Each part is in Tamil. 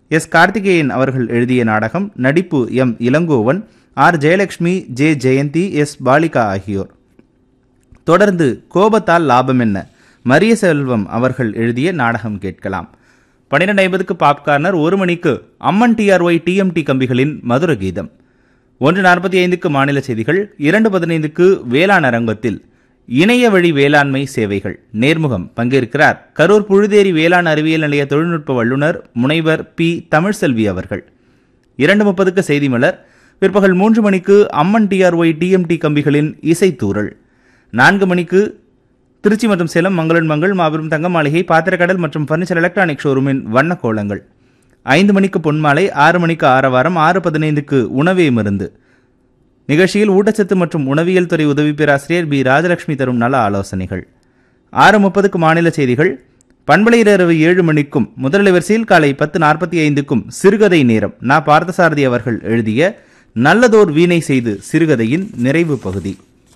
எஸ் கார்த்திகேயன் அவர்கள் எழுதிய நாடகம் நடிப்பு M Ilangovan R Jayalakshmi J Jayanthi S Balika ஆகியோர் தொடர்ந்து கோபத்தால் லாபம் என்ன மரிய செல்வம் அவர்கள் எழுதிய நாடகம் கேட்கலாம் பன்னிரெண்டு ஐம்பதுக்கு பாப்கார்னர் ஒரு மணிக்கு அம்மன் டிஆர்ஒய் டிஎம்டி கம்பிகளின் மதுர கீதம் ஒன்று நாற்பத்தி ஐந்துக்கு மாநில செய்திகள் இரண்டு பதினைந்துக்கு வேளாண் அரங்கத்தில் இணைய வழி வேளாண்மை சேவைகள் நேர்முகம் பங்கேற்கிறார் கரூர் புழுதேரி வேளாண் அறிவியல் நிலைய தொழில்நுட்ப வல்லுநர் முனைவர் பி தமிழ்செல்வி அவர்கள் இரண்டு முப்பதுக்கு செய்தி மலர் பிற்பகல் மூன்று மணிக்கு அம்மன் டிஆர்ஒய் டிஎம்டி கம்பிகளின் இசைத்தூரல் நான்கு மணிக்கு திருச்சி மற்றும் சேலம் மங்களன் மங்கள் மாபெரும் தங்க மாளிகை பாத்திரக்கடல் மற்றும் பர்னிச்சர் எலக்ட்ரானிக் ஷோரூமின் வண்ண கோலங்கள் ஐந்து மணிக்கு பொன்மாலை ஆறு மணிக்கு ஆரவாரம் ஆறு பதினைந்துக்கு உணவே மருந்து நிகழ்ச்சியில் ஊட்டச்சத்து மற்றும் உணவியல் துறை உதவி பேராசிரியர் பி ராஜலட்சுமி தரும் நல ஆலோசனைகள் ஆறு முப்பதுக்கு மாநில செய்திகள் பண்பலை இரவு ஏழு மணிக்கும் முதல் வரிசையில் காலை பத்து நாற்பத்தி ஐந்துக்கும் சிறுகதை நேரம் நா பார்த்தசாரதி அவர்கள் எழுதிய நல்லதோர் வீணை செய்து சிறுகதையின் நிறைவு பகுதி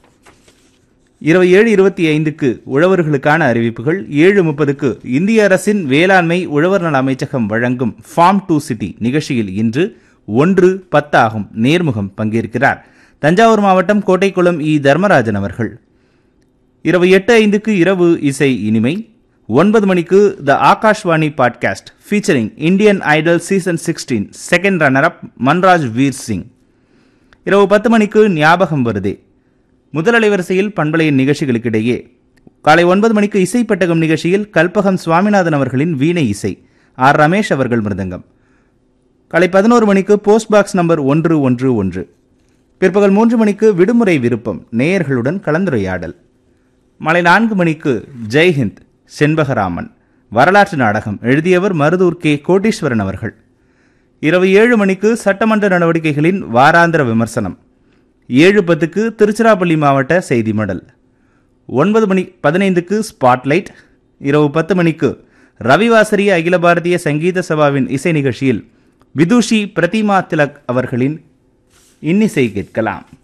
இரவு ஏழு இருபத்தி ஐந்துக்கு உழவர்களுக்கான அறிவிப்புகள் ஏழு முப்பதுக்கு இந்திய அரசின் வேளாண்மை உழவர் நல அமைச்சகம் வழங்கும் ஃபார்ம் டு சிட்டி நிகழ்ச்சியில் இன்று ஒன்று பத்தாகும் நேர்முகம் பங்கேற்கிறார் தஞ்சாவூர் மாவட்டம் கோட்டைக்குளம் இ தர்மராஜன் அவர்கள் இரவு எட்டு ஐந்துக்கு இரவு இசை இனிமை ஒன்பது மணிக்கு the Akashvani podcast featuring Indian idol season sixteen second runner up Manraj Veer Singh இரவு பத்து மணிக்கு ஞாபகம் வருதே முதல் அலைவரிசையில் பண்பலையின் நிகழ்ச்சிகளுக்கிடையே காலை ஒன்பது மணிக்கு இசைப்பட்டகம் நிகழ்ச்சியில் கல்பகம் சுவாமிநாதன் அவர்களின் வீணை இசை ஆர் ரமேஷ் அவர்கள் மிருதங்கம் காலை பதினோரு மணிக்கு போஸ்ட் பாக்ஸ் நம்பர் ஒன்று ஒன்று ஒன்று பிற்பகல் மூன்று மணிக்கு விடுமுறை விருப்பம் நேயர்களுடன் கலந்துரையாடல் மாலை நான்கு மணிக்கு ஜெய்ஹிந்த் செண்பகராமன் வரலாற்று நாடகம் எழுதியவர் மருதூர் கே கோட்டீஸ்வரன் அவர்கள் இரவு ஏழு மணிக்கு சட்டமன்ற நடவடிக்கைகளின் வாராந்திர விமர்சனம் ஏழு பத்துக்கு திருச்சிராப்பள்ளி மாவட்ட செய்தி மடல் ஒன்பது மணி பதினைந்துக்கு ஸ்பாட்லைட் இரவு பத்து மணிக்கு ரவிவாசரி அகில பாரதிய சங்கீத சபாவின் இசை நிகழ்ச்சியில் விதுஷி பிரதிமா திலக் அவர்களின் இன்னிசை கேட்கலாம்